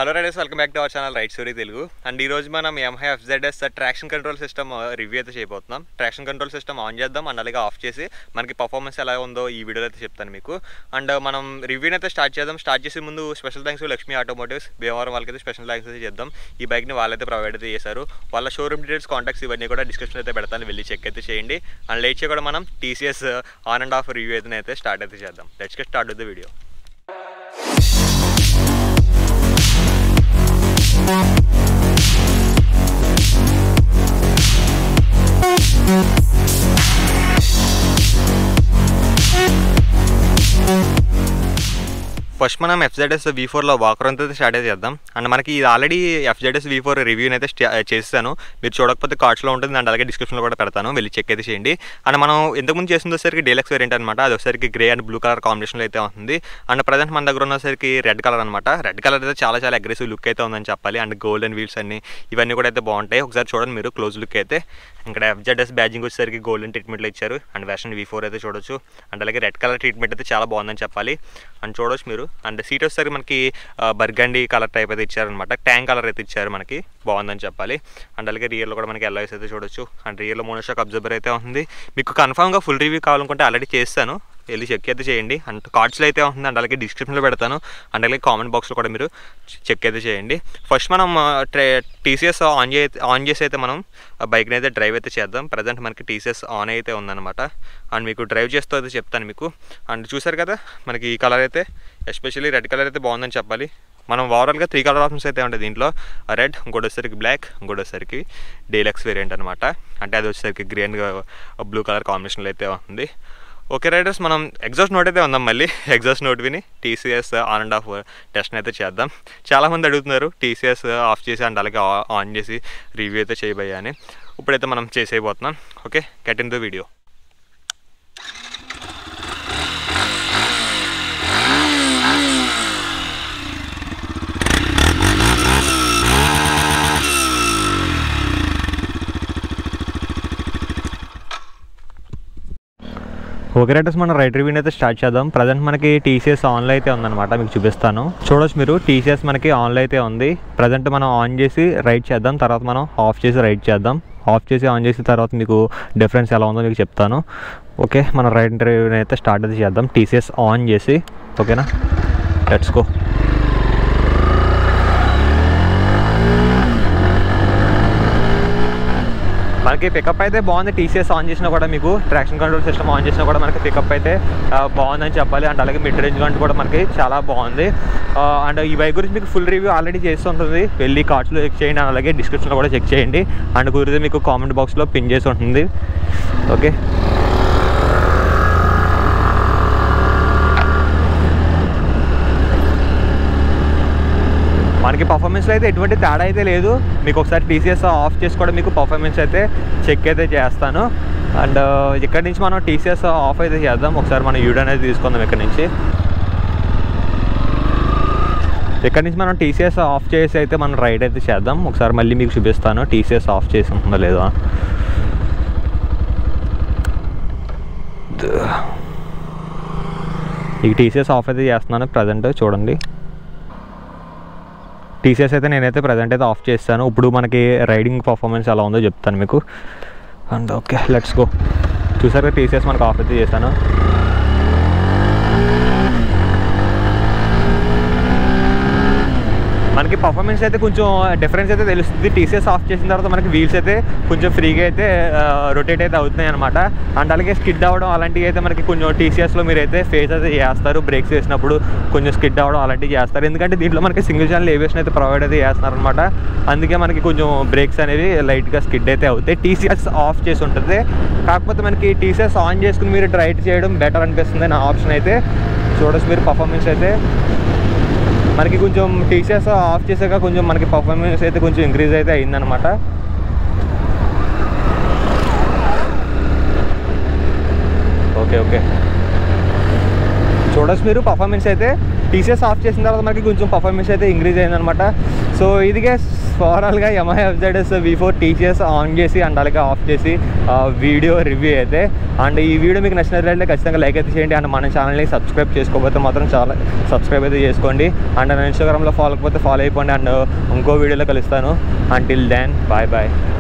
hello riders welcome back to our channel right story Telugu and ఈ రోజు మనం ఎంహై FZS traction control system review అయితే చేయబోతున్నాం ట్రాక్షన్ కంట్రోల్ సిస్టమ్ ఆన్ చేద్దాం అండ్ అలాగే ఆఫ్ చేసి మనకి పర్ఫార్మెన్స్ ఎలా ఉందో ఈ వీడియోలో అయితే చెప్తాను మీకు అండ్ మనం రివ్యూని అయితే స్టార్ట్ చేద్దాం స్టార్ట్ చేసే ముందు special thanks Lakshmi automotives Bhimavaram వాళ్ళకైతే స్పెషల్ థ్యాంక్స్ అయితే చేద్దాం ఈ బైక్ని వాళ్ళైతే ప్రొవైడ్ అయితే చేశారు వాళ్ళ షోరూమ్ డీటెయిల్స్ కాంటాక్ట్స్ ఇవన్నీ కూడా డిస్క్రిప్షన్ అయితే పెడతాను వెళ్ళి చెక్ అయితే చేయండి అండ్ లేట్ కూడా మనం TCS on and off review అయితే అయితే స్టార్ట్ అయితే చేద్దాం let's get start with the video first మనం ఎఫ్జెడ్ఎస్ వి ఫోర్లో వాకర్ అంతా స్టార్ట్ అయితే చేద్దాం అండ్ మనకి ఇది ఆల్రెడీ ఎఫ్జెడ్ఎస్ వి ఫోర్ రివ్యూని అయితే స్టా- చేస్తాను మీరు చూడకపోతే కార్డ్స్లో ఉంటుంది అండ్ అలాగే డిస్క్రిప్షన్లో కూడా పెడతాను వెళ్ళి చెక్ అయితే చేయండి అండ్ మనం ఇంతకుముందు చేసిన వచ్చేసరికి డీలక్స్ వేరియంట్ అనమాట అది వచ్చేసరికి గ్రే అండ్ బ్లూ కలర్ కాంబినేషన్లో అయితే ఉంటుంది అండ్ ప్రజెంట్ మన దగ్గర ఉన్నసరికి రెడ్ కలర్ అనమాట రెడ్ కలర్ అయితే చాలా చాలా అగ్రెసివ్ లుక్ అయితే ఉందని చెప్పాలి అండ్ గోల్డెన్ వీల్స్ అన్ని ఇవన్నీ కూడా అయితే బాగుంటాయి ఒకసారి చూడండి మీరు క్లోజ్ లుక్ అయితే ఇక్కడ ఎఫ్జెడ్ఎస్ బ్యాజింగ్ వచ్చేసరికి గోల్డెన్ ట్రీట్మెంట్లో ఇచ్చారు అండ్ వెర్షన్ వి ఫోర్ అయితే చూడొచ్చు అండ్ అలాగే రెడ్ కలర్ ట్రీట్మెంట్ అయితే చాలా బాగుందని చెప్పాలి అండ్ చూడొచ్చు మీరు అండ్ సీట్ వచ్చేసరికి మనకి బర్గండి కలర్ టైప్ అయితే ఇచ్చారనమాట ట్యాంక్ కలర్ అయితే ఇచ్చారు మనకి బాగుందని చెప్పాలి అండ్ అలాగే రియర్లో కూడా మనకి ఎల్ఐస్ అయితే చూడొచ్చు అండ్ రియర్లో మోనోషాక్ అబ్జర్వర్ అయితే ఉంది మీకు కన్ఫామ్గా ఫుల్ రివ్యూ కావాలనుకుంటే ఆల్రెడీ చేస్తాను వెళ్ళి చెక్ అయితే చేయండి అండ్ కార్డ్స్లో అయితే ఉంటుంది అండ్ అలాగే డిస్క్రిప్షన్లో పెడతాను అండ్ అలాగే కామెంట్ బాక్స్లో కూడా మీరు చెక్ అయితే చేయండి ఫస్ట్ మనం టీసీఎస్ ఆన్ చే ఆన్ చేసి అయితే మనం బైక్ని అయితే డ్రైవ్ అయితే చేద్దాం ప్రజెంట్ మనకి టీసీఎస్ ఆన్ అయితే ఉందన్నమాట అండ్ మీకు డ్రైవ్ చేస్తూ అయితే చెప్తాను మీకు అండ్ చూసారు కదా మనకి ఈ కలర్ అయితే ఎస్పెషల్లీ రెడ్ కలర్ అయితే బాగుందని చెప్పాలి మనం ఓవరాల్గా త్రీ కలర్ ఆప్షన్స్ అయితే ఉంటాయి దీంట్లో రెడ్ ఇంకోటి వచ్చేసరికి బ్లాక్ ఇంకోటి వచ్చేసరికి డీలక్స్ వేరియంట్ అనమాట అంటే అది వచ్చేసరికి గ్రీన్ బ్లూ కలర్ కాంబినేషన్లో అయితే ఉంది ఓకే రైడర్స్ మనం ఎగ్జాస్ట్ నోట్ అయితే ఉందాం మళ్ళీ ఎగ్జాస్ట్ నోట్ విని TCS on and off test అయితే చేద్దాం చాలామంది అడుగుతున్నారు టీసీఎస్ ఆఫ్ చేసి అండ్ అలాగే ఆన్ చేసి రివ్యూ అయితే చేయబోయా అని ఇప్పుడైతే మనం చేసేయబోతున్నాం okay get in the video okay riders మనం రైట్ రివ్యూని అయితే స్టార్ట్ చేద్దాం ప్రజెంట్ మనకి టీసీఎస్ ఆన్లో అయితే ఉందన్నమాట మీకు చూపిస్తాను చూడొచ్చు మీరు టీసీఎస్ మనకి ఆన్లో అయితే ఉంది ప్రజెంట్ మనం ఆన్ చేసి రైట్ చేద్దాం తర్వాత మనం ఆఫ్ చేసి రైట్ చేద్దాం ఆఫ్ చేసి ఆన్ చేసిన తర్వాత మీకు డిఫరెన్స్ ఎలా ఉందో మీకు చెప్తాను ఓకే మనం రైట్ రివ్యూని అయితే స్టార్ట్ అయితే చేద్దాం టీసీఎస్ ఆన్ చేసి ఓకేనా లెట్స్ గో మనకి పికప్ అయితే బాగుంది టీసీఎస్ ఆన్ చేసినా కూడా మీకు ట్రాక్షన్ కంట్రోల్ సిస్టమ్ ఆన్ చేసినా కూడా మనకి పికప్ అయితే ఆ, బాగుందని చెప్పాలి అండ్ అలాగే మిడ్ రేంజ్ కంటే కూడా మనకి చాలా బాగుంది ఆ, అండ్ ఈ బైక్ గురించి మీకు ఫుల్ రివ్యూ ఆల్రెడీ చేస్తుంటుంది వెళ్ళి కార్డ్స్లో చెక్ చేయండి అండ్ అలాగే డిస్క్రిప్షన్లో కూడా చెక్ చేయండి అండ్ కుదిరితే మీకు కామెంట్ బాక్స్లో పిన్ చేసి ఉంటుంది ఓకే మనకి పర్ఫార్మెన్స్లో అయితే ఎటువంటి తేడా అయితే లేదు మీకు ఒకసారి టీసీఎస్ ఆఫ్ చేసి కూడా మీకు పర్ఫార్మెన్స్ అయితే చెక్ అయితే చేస్తాను అండ్ ఇక్కడ నుంచి మనం టీసీఎస్ ఆఫ్ అయితే చేద్దాం ఒకసారి మనం యూడ్ అనేది తీసుకుందాం ఇక్కడ నుంచి ఇక్కడ నుంచి మనం టీసీఎస్ ఆఫ్ చేసి అయితే మనం రైడ్ అయితే చేద్దాం ఒకసారి మళ్ళీ మీకు చూపిస్తాను టీసీఎస్ ఆఫ్ చేసి ఉంటుందో లేదో ఈ టీసీఎస్ ఆఫ్ అయితే చేస్తున్నాను ప్రజెంట్ చూడండి టీసీఎస్ అయితే నేనైతే ప్రజెంట్ అయితే ఆఫ్ చేస్తాను ఇప్పుడు మనకి రైడింగ్ పర్ఫార్మెన్స్ ఎలా ఉందో చెప్తాను మీకు అండ్ ఓకే లెట్స్ గో చూసారుగా టీసీఎస్ మనకు ఆఫ్ అయితే చేశాను మనకి పర్ఫార్మెన్స్ అయితే కొంచెం డిఫరెన్స్ అయితే తెలుస్తుంది టీసీఎస్ ఆఫ్ చేసిన తర్వాత మనకి వీల్స్ అయితే కొంచెం ఫ్రీగా అయితే రొటేట్ అయితే అవుతున్నాయి అనమాట అండ్ అలాగే స్కిడ్ అవ్వడం అలాంటివి అయితే మనకి కొంచెం టీసీఎస్లో మీరు అయితే ఫేస్ అయితే చేస్తారు బ్రేక్స్ వేసినప్పుడు కొంచెం స్కిడ్ అవ్వడం అలాంటివి చేస్తారు ఎందుకంటే దీంట్లో మనకి సింగిల్ ఛానల్ ఏవియేషన్ అయితే ప్రొవైడ్ అయితే చేస్తున్నారు అనమాట అందుకే మనకి కొంచెం బ్రేక్స్ అనేవి లైట్గా స్కిడ్ అయితే అవుతాయి టీసీఎస్ ఆఫ్ చేసి ఉంటుంది కాకపోతే మనకి టీసీఎస్ ఆన్ చేసుకుని మీరు రైడ్ చేయడం బెటర్ అనిపిస్తుంది నా ఆప్షన్ అయితే చూడొచ్చు మీరు పర్ఫార్మెన్స్ అయితే మనకి కొంచెం టీసీఎస్ ఆఫ్ చేసాక కొంచెం మనకి పర్ఫార్మెన్స్ అయితే కొంచెం ఇంక్రీజ్ అయితే అయిందనమాట ఓకే ఓకే చూడొచ్చు మీరు పర్ఫార్మెన్స్ అయితే టీసీఎస్ ఆఫ్ చేసిన తర్వాత మనకి కొంచెం పర్ఫార్మెన్స్ అయితే ఇంక్రీజ్ అయిందనమాట సో ఇదిగే ఓవరాల్గా MI FZS V four TCS on చేసి అండ్ అలాగే ఆఫ్ చేసి వీడియో రివ్యూ అయితే అండ్ ఈ వీడియో మీకు నచ్చినట్లయితే ఖచ్చితంగా లైక్ అయితే చేయండి అండ్ మన ఛానల్ని సబ్స్క్రైబ్ చేసుకోకపోతే మాత్రం చాలా సబ్స్క్రైబ్ అయితే చేసుకోండి అండ్ నా ఇన్స్టాగ్రామ్లో ఫాలో అయిపోతే ఫాలో అయిపోండి అండ్ ఇంకో వీడియోలో కలుస్తాను అంటిల్ దెన్ బాయ్ బాయ్